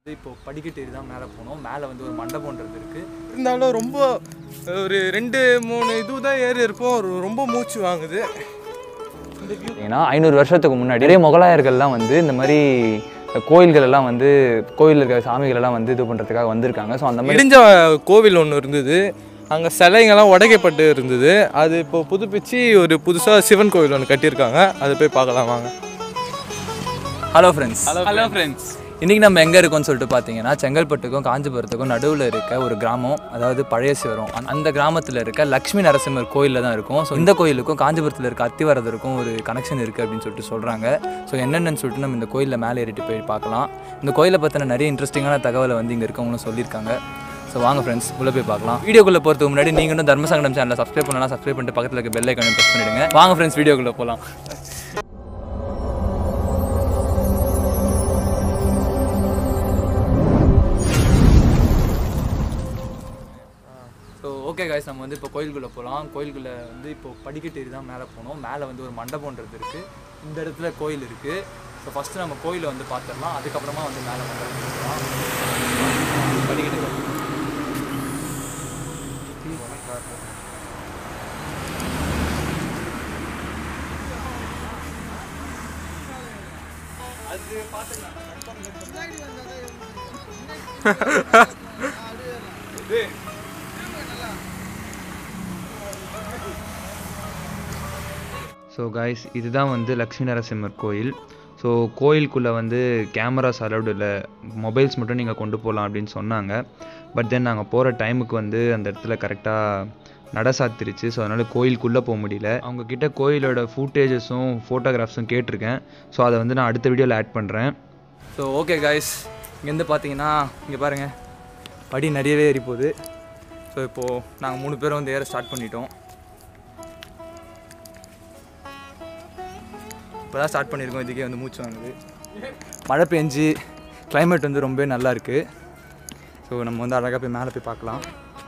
இப்போ படிக்கட்டு ஏறி தான் மேலே போனோம் மேலே வந்து ஒரு மண்டபம்ன்றது இருக்குது இருந்தாலும் ரொம்ப ஒரு ரெண்டு மூணு இது தான் ஏறி இருப்போம் ஒரு ரொம்ப மூச்சு வாங்குது ஏன்னா ஐநூறு வருஷத்துக்கு முன்னாடி நிறைய முகலாயர்கள்லாம் வந்து இந்த மாதிரி கோயில்கள் எல்லாம் வந்து கோயிலில் இருக்கிற சாமிகள் எல்லாம் வந்து இது பண்ணுறதுக்காக வந்திருக்காங்க ஸோ அந்த மாதிரி இடிஞ்ச கோவில் ஒன்று இருந்தது அங்கே சிலைங்கெல்லாம் உடைக்கப்பட்டு இருந்தது அது இப்போ புதுப்பிச்சு ஒரு புதுசாக சிவன் கோவில் ஒன்று கட்டியிருக்காங்க அதை போய் பார்க்கலாம் வாங்க ஹலோ ஃப்ரெண்ட்ஸ் ஹலோ ஃப்ரெண்ட்ஸ் இன்றைக்கி நம்ம எங்கே இருக்கோம்னு சொல்லிட்டு பார்த்தீங்கன்னா செங்கல்பட்டுக்கும் காஞ்சிபுரத்துக்கும் நடுவில் இருக்க ஒரு கிராமம் அதாவது பழைய சிவரம் அந்த- அந்த கிராமத்தில் இருக்க லக்ஷ்மி நரசிம்மர் கோயிலில் தான் இருக்கும் ஸோ இந்த கோயிலுக்கும் காஞ்சிபுரத்தில் இருக்க அத்திவரதருக்கும் ஒரு கனெக்ஷன் இருக்குது அப்படின்னு சொல்லிட்டு சொல்கிறாங்க ஸோ என்னென்னு சொல்லிட்டு நம்ம இந்த கோயிலில் மேலே ஏறிட்டு போய் பார்க்கலாம் இந்த கோயிலை பற்றின நிறைய இன்ட்ரெஸ்டிங்கான தகவலை வந்து இங்கே இருக்கவங்களும் சொல்லியிருக்காங்க ஸோ வாங்க ஃப்ரெண்ட்ஸ் உள்ளே போய் பார்க்கலாம் வீடியோக்குள்ளே போகிறதுக்கு முன்னாடி நீங்கள் இன்னும் தர்மசங்கடம் சேனலை சப்ஸ்கிரைப் பண்ணலாம் சப்ஸ்கிரைப் பண்ணிட்டு பக்கத்தில் இருக்க பெல் ஐக்கனையும் ப்ரெஸ் பண்ணிடுங்க வாங்க ஃப்ரெண்ட்ஸ் வீடியோக்குள்ளே போகலாம் ஸோ ஓகே காய்ஸ் நம்ம வந்து இப்போ கோயிலுக்குள்ளே போகலாம் கோயிலுக்குள்ளே வந்து இப்போ படிக்கட்டு ஏறி தான் மேலே போனோம் மேலே வந்து ஒரு மண்டபம்ன்றது இருக்குது இந்த இடத்துல கோயில் இருக்குது ஸோ ஃபஸ்ட்டு நம்ம கோயிலை வந்து பார்த்துடலாம் அதுக்கப்புறமா வந்து மேலே மண்டபம் போகலாம் படிக்கட்டு ஸோ காய்ஸ் இதுதான் வந்து லக்ஷ்மி நரசிம்மர் கோயில் ஸோ கோயிலுக்குள்ளே வந்து கேமராஸ் அலௌடு இல்லை மொபைல்ஸ் மட்டும் நீங்கள் கொண்டு போகலாம் அப்படின்னு சொன்னாங்க பட் தென் நாங்கள் போகிற டைமுக்கு வந்து அந்த இடத்துல கரெக்டாக நட சாத்திருச்சு ஸோ அதனால் கோயிலுக்குள்ளே போக முடியல அவங்க கிட்ட கோயிலோட ஃபூட்டேஜஸும் ஃபோட்டோகிராஃப்ஸும் கேட்டிருக்கேன் ஸோ அதை வந்து நான் அடுத்த வீடியோவில் ஆட் பண்ணுறேன் ஸோ ஓகே காய்ஸ் இங்கேருந்து பார்த்தீங்கன்னா இங்கே பாருங்கள் படி நிறையவே ஏறி போகுது ஸோ இப்போது நாங்கள் மூணு பேரும் வந்து ஏற ஸ்டார்ட் பண்ணிட்டோம் இப்போ தான் ஸ்டார்ட் பண்ணியிருக்கோம் இதுக்கே வந்து மூச்சு வாங்குது மழை பெஞ்சு climate வந்து ரொம்பவே நல்லா இருக்குது ஸோ நம்ம வந்து அழகாக போய் மேலே போய் பார்க்கலாம்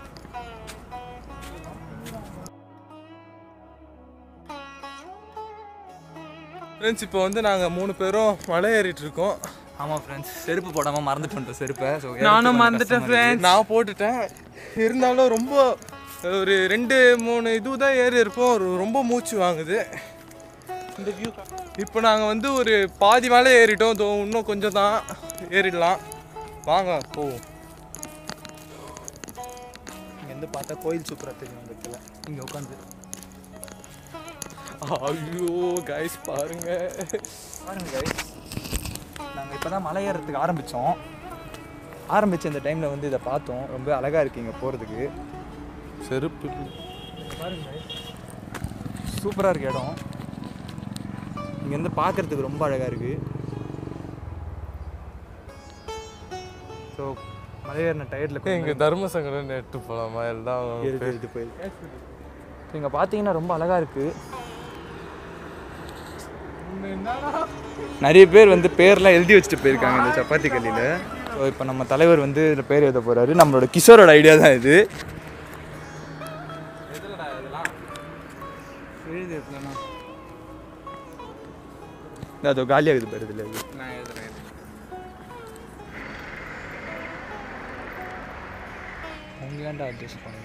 ஃப்ரெண்ட்ஸ் இப்போ வந்து நாங்கள் மூணு பேரும் மலை ஏறிட்டு இருக்கோம் ஆமாம் ஃப்ரெண்ட்ஸ் செருப்பு போடாமல் மறந்துட்டு வந்துட்டோம் செருப்பை ஸோ நானும் மறந்துட்டேன் ஃப்ரெண்ட்ஸ் நான் போட்டுட்டேன் இருந்தாலும் ரொம்ப ஒரு ரெண்டு மூணு இது தான் ஏறி இருப்போம் ஒரு ரொம்ப மூச்சு வாங்குது இந்த வியூ இப்போ நாங்கள் வந்து ஒரு பாதி மேலே ஏறிட்டோம் இதோ இன்னும் கொஞ்சம் தான் ஏறிடலாம் வாங்க போவோம் இங்கேருந்து பார்த்தா கோயில் சூப்பராக தெரியும் அந்த இடத்துல இங்கே உட்காந்து ஐயோ கைஸ் பாருங்க பாருங்க guys நாங்கள் இப்போ தான் மலை ஏறத்துக்கு ஆரம்பித்தோம் ஆரம்பித்த இந்த டைமில் வந்து இதை பார்த்தோம் ரொம்ப அழகாக இருக்குது இங்கே போகிறதுக்கு செருப்பு பாருங்க சூப்பராக இருக்கு இடம் இங்கேருந்து பார்க்குறதுக்கு ரொம்ப அழகாக இருக்குது ஸோ மலை ஏறின டயர்டில் இங்கே தர்ம சங்கடம் எடுத்து போகலாமா எல்லாம் இது போயிருக்கு இங்கே பார்த்தீங்கன்னா ரொம்ப அழகாக இருக்குது நிறைய பேர் வந்து பேர்லாம் எழுதி வச்சுட்டு போயிருக்காங்க இந்த சப்பாத்தி கல்லியில் ஸோ இப்போ நம்ம தலைவர் வந்து இதில் பேர் எழுத போகிறாரு நம்மளோட கிஷோரோட ஐடியா தான் இது இந்த அதோ காலியாகுது பாரு இதில் இது நான் எழுதுறேன் அவங்க ஏன்டா அட்ஜஸ்ட் பண்ணோம்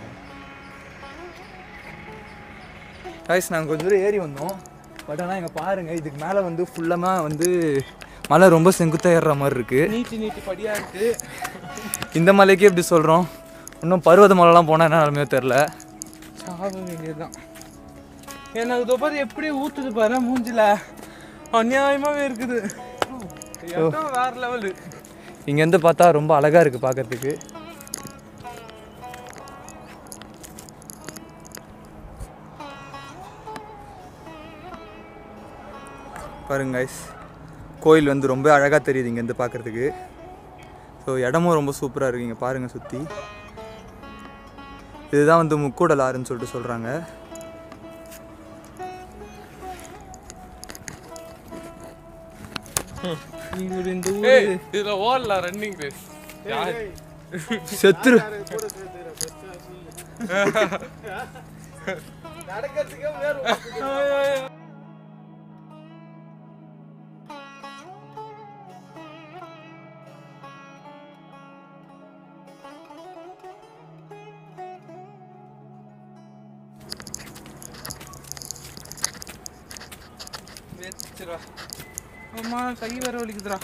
கைஸ் நாங்கள் கொஞ்சம் தூரம் ஏறி வந்தோம் பட் ஆனால் இங்கே பாருங்கள் இதுக்கு மேலே வந்து ஃபுல்லமாக வந்து மலை ரொம்ப செங்குத்தாக ஏறுற மாதிரி இருக்குது நீட்டி நீட்டி படியா இருக்கு இந்த மலைக்கு எப்படி சொல்கிறோம் இன்னும் பருவத மலைலாம் போனால் என்ன நிலமையோ தெரில சாக வேண்டியதுதான் எனக்கு தொப்பது எப்படி ஊத்துது பாரு மூஞ்சில அநியாயமாவே இருக்குது இடம் வேற லெவலு இங்கேருந்து பார்த்தா ரொம்ப அழகாக இருக்குது பார்க்கறதுக்கு பாருங்க guys கோயில் வந்து ரொம்ப அழகாக தெரியுது இங்கேருந்து பார்க்கறதுக்கு ஸோ இடமும் ரொம்ப சூப்பராக இருக்குது இங்கே பாருங்கள் சுற்றி இதுதான் வந்து முக்கூடல் ஆறுன்னு சொல்லிட்டு சொல்கிறாங்க இந்த இதுல ஓடலாம் ரன்னிங் ரேஸ் செத்துரு வச்சிடா அம்மா கை வேற வலிக்குதுடா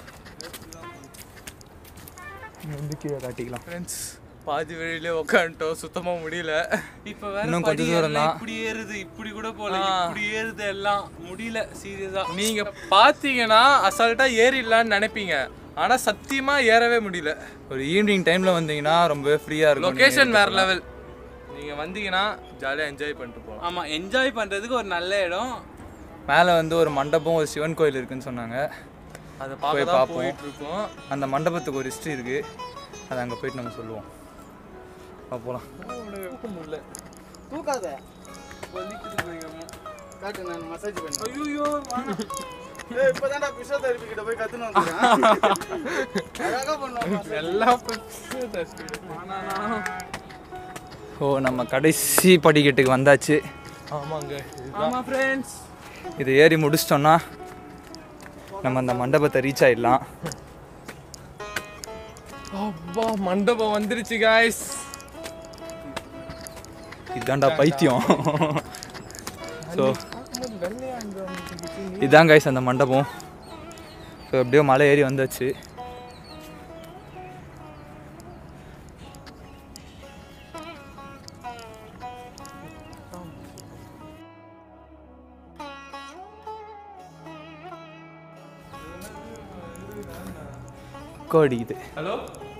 வந்து கீழே காட்டிக்கலாம் ஃப்ரெண்ட்ஸ் பாதி வழியிலே உட்காந்துட்டோம் சுத்தமா முடியல இப்ப வேற இன்னும் கொஞ்ச படி தூரம் எல்லாம் தான். இப்படி ஏறுது இப்படி கூட போல இப்படி ஏறுது எல்லாம் முடியல சீரியஸா நீங்க பாத்தீங்கன்னா அசால்ட்டா ஏறிடலாம்னு நினைப்பீங்க ஆனா சத்தியமா ஏறவே முடியல ஒரு ஈவினிங் டைமில் வந்தீங்கன்னா ரொம்பவே ஃப்ரீயாக இருக்கும் லொகேஷன் வேற லெவல் நீங்க வந்தீங்கன்னா ஜாலியா என்ஜாய் பண்ணிட்டு போகலாம் ஆமா என்ஜாய் பண்றதுக்கு ஒரு நல்ல இடம் மேலே வந்து ஒரு மண்டபம் ஒரு சிவன் கோயில் இருக்குன்னு சொன்னாங்க அதை போய் பார்க்க தான் பார்ப்போம். போயிட்டு இருக்கோம் அந்த மண்டபத்துக்கு ஒரு ஹிஸ்ட்ரி இருக்குது அதை அங்கே போயிட்டு நம்ம சொல்லுவோம் வா போகலாம் தூக்காத காட்டு நான் மசாஜ் பண்ணேன் ஐயோ ஏய் இப்பதான்டா பிசியோதெரபி கிட்ட போய் கத்துன்னு வந்துருக்கேன் அழகா பண்ணுவோம் எல்லாம் ஓ நம்ம கடைசி படிக்கட்டுக்கு வந்தாச்சு ஆமாங்க ஆமா ஃப்ரெண்ட்ஸ் இதை ஏறி முடிச்சிட்டோன்னா நம்ம அந்த மண்டபத்தை ரீச் ஆயிடலாம் அப்பா மண்டபம் வந்துருச்சு காய்ஸ் இதுதான்டா பைத்தியம் ஸோ இதான் கைஸ் அந்த மண்டபம் ஸோ எப்படியோ மலை ஏறி வந்தாச்சு அடிக்குது ஹலோ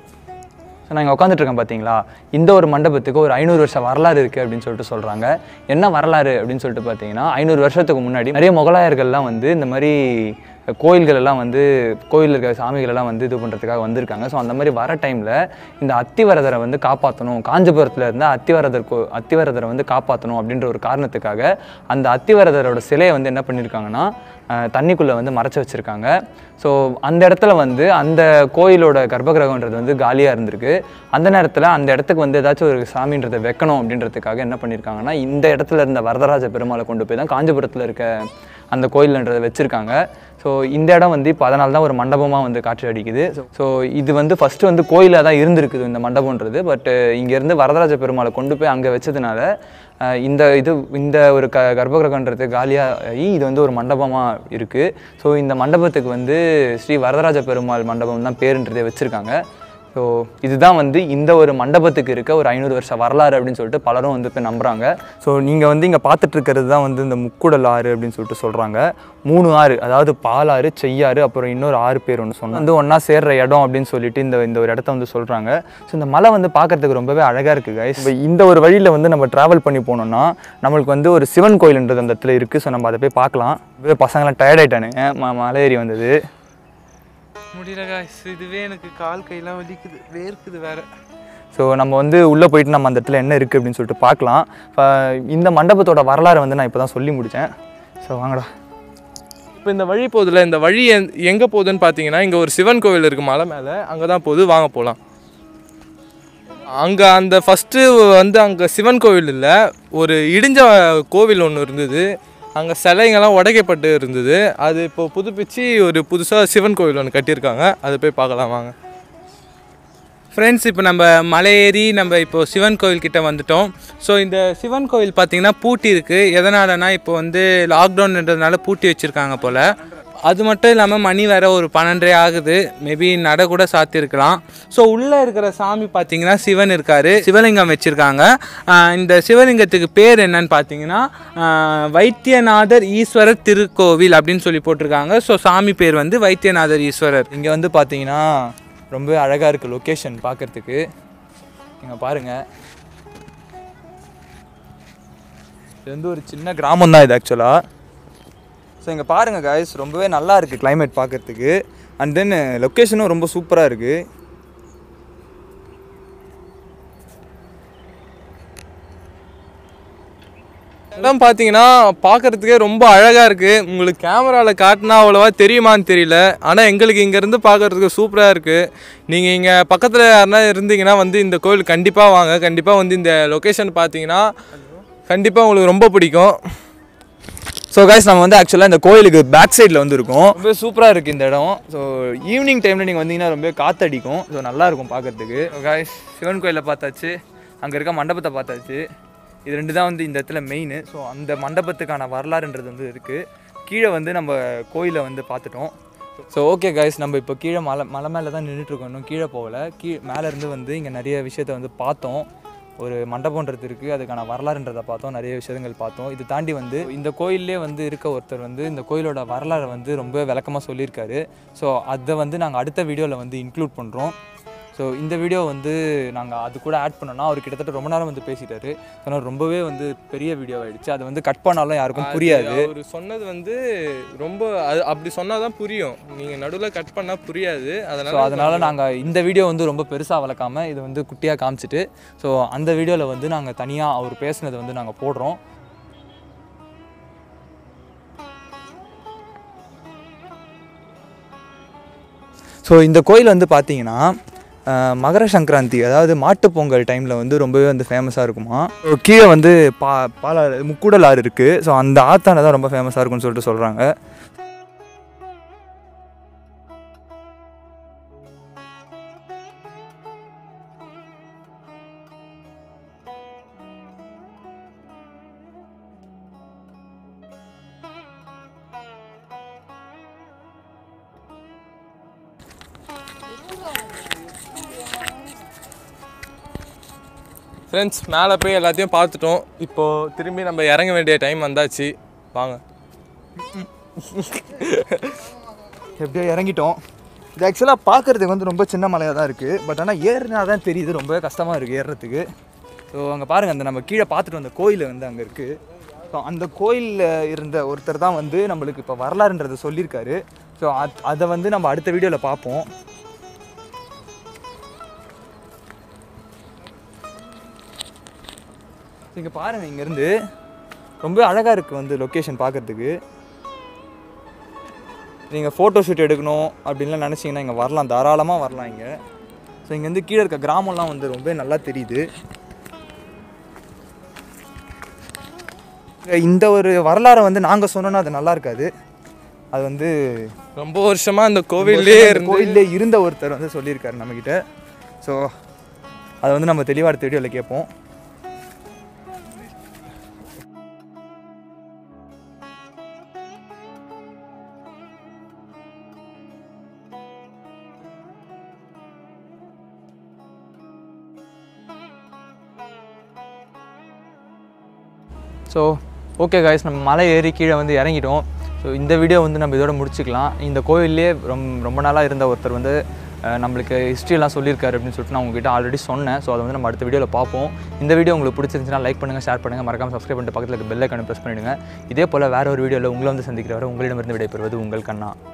ஸோ நான் இங்கே உட்காந்துட்ருக்கேன் பார்த்தீங்களா இந்த ஒரு மண்டபத்துக்கு ஒரு ஐநூறு வருஷம் வரலாறு இருக்குது அப்படின்னு சொல்லிட்டு சொல்கிறாங்க என்ன வரலாறு அப்படின்னு சொல்லிட்டு பார்த்தீங்கன்னா ஐநூறு வருஷத்துக்கு முன்னாடி நிறைய முகலாயர்கள்லாம் வந்து இந்த மாதிரி கோயில்கள் எல்லாம் வந்து கோயிலில் இருக்கிற சாமிகள் எல்லாம் வந்து இது பண்ணுறதுக்காக வந்திருக்காங்க ஸோ அந்த மாதிரி வர டைமில் இந்த அத்திவரதரை வந்து காப்பாற்றணும் காஞ்சிபுரத்தில் இருந்த அத்திவரதர் கோ அத்திவரதரை வந்து காப்பாற்றணும் அப்படின்ற ஒரு காரணத்துக்காக அந்த அத்திவரதரோட சிலையை வந்து என்ன பண்ணியிருக்காங்கன்னா அஹ், தண்ணிக்குள்ளே வந்து மறைச்சு வச்சுருக்காங்க ஸோ அந்த இடத்துல வந்து அந்த கோயிலோட கர்ப்பகிரகன்றது வந்து காலியாக இருந்திருக்கு அந்த நேரத்தில் அந்த இடத்துக்கு வந்து ஏதாச்சும் ஒரு சாமின்றதை வைக்கணும் அப்படின்றதுக்காக என்ன பண்ணியிருக்காங்கன்னா இந்த இடத்துல இருந்த வரதராஜ பெருமாளை கொண்டு போய் தான் காஞ்சிபுரத்தில் இருக்க அந்த கோயில்ன்றதை வச்சுருக்காங்க ஸோ இந்த இடம் வந்து இப்போ அதனால தான் ஒரு மண்டபமாக வந்து காட்சி அடிக்குது ஸோ இது வந்து ஃபஸ்ட்டு வந்து கோயிலாக தான் இருந்திருக்குது இந்த மண்டபம்ன்றது பட் இங்கேருந்து வரதராஜ பெருமாளை கொண்டு போய் அங்கே வச்சதுனால அஹ், இந்த இது இந்த ஒரு க கர்ப்பகிரகன்றது காலியாகி இது வந்து ஒரு மண்டபமாக இருக்குது ஸோ இந்த மண்டபத்துக்கு வந்து ஸ்ரீ வரதராஜ பெருமாள் மண்டபம் தான் பேருன்றதே வச்சுருக்காங்க ஸோ இதுதான் வந்து இந்த ஒரு மண்டபத்துக்கு இருக்க ஒரு ஐநூறு வருஷ வரலாறு அப்படின்னு சொல்லிட்டு பலரும் வந்து இப்போ நம்புகிறாங்க ஸோ நீங்கள் வந்து இங்கே பார்த்துட்டு இருக்கிறது தான் வந்து இந்த முக்குடல் ஆறு அப்படின்னு சொல்லிட்டு சொல்கிறாங்க மூணு ஆறு அதாவது பாலாறு செய்யாறு அப்புறம் இன்னொரு ஆறு பேர் ஒன்று சொன்னாங்க வந்து ஒன்றா சேர்ற இடம் அப்படின்னு சொல்லிட்டு இந்த இந்த ஒரு இடத்த வந்து சொல்கிறாங்க ஸோ இந்த மலை வந்து பார்க்கறதுக்கு ரொம்பவே அழகாக இருக்குது கைஸ் இப்போ இந்த ஒரு வழியில் வந்து நம்ம ட்ராவல் பண்ணி போனோம்னா நம்மளுக்கு வந்து ஒரு சிவன் கோயில்ன்றது அந்த இடத்துல இருக்குது ஸோ நம்ம அதை போய் பார்க்கலாம் இப்பவே பசங்களாம் டயர்ட் ஆகிட்டானுங்க ம மலை ஏறி வந்தது முடியல காய்ஸ் இதுவே எனக்கு கால் கையெல்லாம் வலிக்குது வேர்க்குது வேற ஸோ நம்ம வந்து உள்ளே போயிட்டு நம்ம அந்த இடத்துல என்ன இருக்குது அப்படின்னு சொல்லிட்டு பார்க்கலாம் இப்போ இந்த மண்டபத்தோட வரலாறை வந்து நான் இப்போ தான் சொல்லி முடித்தேன் ஸோ வாங்கடா இப்போ இந்த வழி போகுதுல இந்த வழி எந்- எங்க போகுதுன்னு பார்த்தீங்கன்னா இங்க ஒரு சிவன் கோவில் இருக்கு மலை மேலே அங்கே தான் போகுது வாங்க போகலாம் அங்கே அந்த ஃபஸ்ட்டு வந்து அங்கே சிவன் கோவில் இல்லை ஒரு இடிஞ்ச கோவில் ஒன்று இருந்தது அங்கே சிலைங்கெல்லாம் உடைக்கப்பட்டு இருந்தது அது இப்போ புதுப்பிச்சு ஒரு புதுசாக சிவன் கோவில் ஒன்று கட்டியிருக்காங்க அதை போய் பார்க்கலாம் வாங்க ஃப்ரெண்ட்ஸ் இப்போ நம்ம மலை ஏறி நம்ம இப்போ சிவன் கோவில் கிட்ட வந்துட்டோம் ஸோ இந்த சிவன் கோவில் பார்த்தீங்கன்னா பூட்டி இருக்குது எதனாலனா இப்போ வந்து லாக்டவுன்ன்றதுனால பூட்டி வச்சுருக்காங்க போல் அது மட்டும் இல்லாமல் மணி வேற ஒரு பன்னெண்டரை ஆகுது மேபி நட கூட சாத்தியிருக்கலாம் ஸோ உள்ளே இருக்கிற சாமி பார்த்தீங்கன்னா சிவன் இருக்கார் சிவலிங்கம் வச்சுருக்காங்க இந்த சிவலிங்கத்துக்கு பேர் என்னன்னு பார்த்தீங்கன்னா ஆஹ், வைத்தியநாதர் ஈஸ்வரர் திருக்கோவில் அப்படின்னு சொல்லி போட்டிருக்காங்க ஸோ சாமி பேர் வந்து வைத்தியநாதர் ஈஸ்வரர் இங்கே வந்து பார்த்தீங்கன்னா ரொம்ப அழகாக இருக்குது லொக்கேஷன் பார்க்குறதுக்கு இங்கே பாருங்கள் இது வந்து ஒரு சின்ன கிராமம் தான் இது ஆக்சுவலாக ஸோ இங்கே பாருங்கள் காய்ஸ் ரொம்பவே நல்லா இருக்குது climate பார்க்குறதுக்கு அண்ட் தென் லொக்கேஷனும் ரொம்ப சூப்பராக இருக்குது இடம் பார்த்தீங்கன்னா பார்க்கறதுக்கே ரொம்ப அழகாக இருக்குது உங்களுக்கு கேமராவில் காட்டினா அவ்வளோவா தெரியுமான்னு தெரியல ஆனால் எங்களுக்கு இங்கேருந்து பார்க்கறதுக்கு சூப்பராக இருக்குது நீங்கள் இங்கே பக்கத்தில் யாருனா இருந்தீங்கன்னா வந்து இந்த கோவில் கண்டிப்பாக வாங்க கண்டிப்பாக வந்து இந்த லொக்கேஷன் பார்த்தீங்கன்னா கண்டிப்பாக உங்களுக்கு ரொம்ப பிடிக்கும் ஸோ காய்ஸ் நம்ம வந்து ஆக்சுவலாக இந்த கோயிலுக்கு பேக் சைடில் வந்து இருக்கோம் ரொம்ப சூப்பராக இருக்குது இந்த இடம் ஸோ ஈவினிங் டைமில் நீங்கள் வந்தீங்கன்னா ரொம்ப காற்றடிக்கும் ஸோ நல்லா இருக்கும் பார்க்கறதுக்கு காய்ஸ் சிவன் கோயிலை பார்த்தாச்சு அங்கே இருக்க மண்டபத்தை பார்த்தாச்சு இது ரெண்டு தான் வந்து இந்த இடத்துல மெயின் ஸோ அந்த மண்டபத்துக்கான வரலாறுன்றது வந்து இருக்குது கீழே வந்து நம்ம கோயிலை வந்து பார்த்துட்டோம் ஸோ ஓகே கைஸ் நம்ம இப்போ கீழே மலை மலை மேலே தான் நின்றுட்டுருக்கோம் இன்னும் கீழே போகல கீ மேலேருந்து வந்து இங்கே நிறைய விஷயத்த வந்து பார்த்தோம் ஒரு மண்டபன்றது இருக்குது அதுக்கான வரலாறுன்றதை பார்த்தோம் நிறைய விஷயங்கள் பார்த்தோம் இது தாண்டி வந்து இந்த கோயிலே வந்து இருக்க ஒருத்தர் வந்து இந்த கோயிலோட வரலாறை வந்து ரொம்ப விளக்கமாக சொல்லியிருக்காரு ஸோ அதை வந்து நாங்கள் அடுத்த வீடியோவில் வந்து இன்க்ளூட் பண்ணுறோம் ஸோ இந்த வீடியோ வந்து நாங்கள் அது கூட ஆட் பண்ணோம்னா அவர் கிட்டத்தட்ட ரொம்ப நேரம் வந்து பேசிட்டாரு ஆனால் ரொம்பவே வந்து பெரிய வீடியோ ஆயிடுச்சு அது வந்து கட் பண்ணாலும் யாருக்கும் புரியாது அவர் சொன்னது வந்து ரொம்ப அது அப்படி சொன்னாதான் புரியும் நீங்க நடுவில் கட் பண்ணா புரியாது ஸோ அதனால அதனால் நாங்கள் இந்த வீடியோ வந்து ரொம்ப பெருசாக வளர்க்காம இது வந்து குட்டியாக காமிச்சிட்டு ஸோ அந்த வீடியோவில் வந்து நாங்கள் தனியாக அவர் பேசுனதை வந்து நாங்கள் போடுறோம் ஸோ இந்த கோயில் வந்து பார்த்தீங்கன்னா அஹ், மகர சங்கராந்தி அதாவது மாட்டுப் பொங்கல் டைமில் வந்து ரொம்பவே வந்து ஃபேமஸாக இருக்குமா So, கீழே வந்து பா பாலாறு முக்கூடல் ஆறு இருக்குது ஸோ அந்த ஆத்தான தான் ரொம்ப ஃபேமஸாக இருக்கும்னு சொல்லிட்டு சொல்கிறாங்க ஃப்ரெண்ட்ஸ் மேலே போய் எல்லாத்தையும் பார்த்துட்டோம் இப்போ திரும்பி நம்ம இறங்க வேண்டிய டைம் வந்தாச்சு வாங்க எப்படியோ இறங்கிட்டோம் இது ஆக்சுவலாக பார்க்குறதுக்கு வந்து ரொம்ப சின்ன மலையாக தான் இருக்குது பட் ஆனால் ஏறினா தான் தெரியுது ரொம்ப கஷ்டமாக இருக்குது ஏறுறதுக்கு ஸோ அங்கே பாருங்கள் அந்த நம்ம கீழே பார்த்துட்டு வந்த கோயில் வந்து அங்கே இருக்குது ஸோ அந்த கோயிலில் இருந்த ஒருத்தர் தான் வந்து நம்மளுக்கு இப்போ வரலாறுன்றதை சொல்லியிருக்காரு ஸோ அத் அதை வந்து நம்ம அடுத்த வீடியோவில் பார்ப்போம் இங்கே பாருங்கள் இங்கேருந்து ரொம்ப அழகாக இருக்குது வந்து லொக்கேஷன் பார்க்குறதுக்கு நீங்கள் ஃபோட்டோ ஷூட் எடுக்கணும் அப்படின்லாம் நினச்சிங்கன்னா இங்கே வரலாம் தாராளமாக வரலாம் இங்கே ஸோ இங்கேருந்து கீழே இருக்க கிராமம்லாம் வந்து ரொம்ப நல்லா தெரியுது இந்த ஒரு வரலாறை வந்து நாங்கள் சொன்னோன்னா அது நல்லா இருக்காது அது வந்து ரொம்ப வருஷமா அந்த கோவில்லே இருந்து கோயிலே இருந்த ஒருத்தர் வந்து சொல்லியிருக்காரு நம்மக்கிட்ட ஸோ அதை வந்து நம்ம தெளிவாக அடுத்த வீடியோவில் கேட்போம் ஸோ ஓகே காய்ஸ் நம்ம மலை ஏறி கீழே வந்து இறங்கிட்டோம் ஸோ இந்த வீடியோ வந்து நம்ம இதோட முடிச்சுக்கலாம் இந்த கோயிலே ரொம்ப ரொம்ப நாளாக இருந்த ஒருத்தர் வந்து அஹ், நம்மளுக்கு ஹிஸ்ட்ரியெல்லாம் சொல்லியிருக்காரு அப்படின்னு சொல்லிட்டு நான் உங்ககிட்ட ஆல்ரெடி சொன்னேன் ஸோ அதை வந்து நம்ம அடுத்த வீடியோவில் பார்ப்போம் இந்த வீடியோ உங்களுக்கு பிடிச்சிருந்துச்சுன்னா லைக் பண்ணுங்கள் ஷேர் பண்ணுங்கள் மறக்காம சப்ஸ்கிரைப் பண்ணிட்டு பக்கத்தில் இருக்க பெல் ஐக்கானை ப்ரெஸ் பண்ணிவிடுங்க இதே போல் வேற ஒரு வீடியோவில் உங்களை வந்து சந்திக்கிறவரை உங்களிடமிருந்து விடைபெறுவது உங்கள் கண்ணா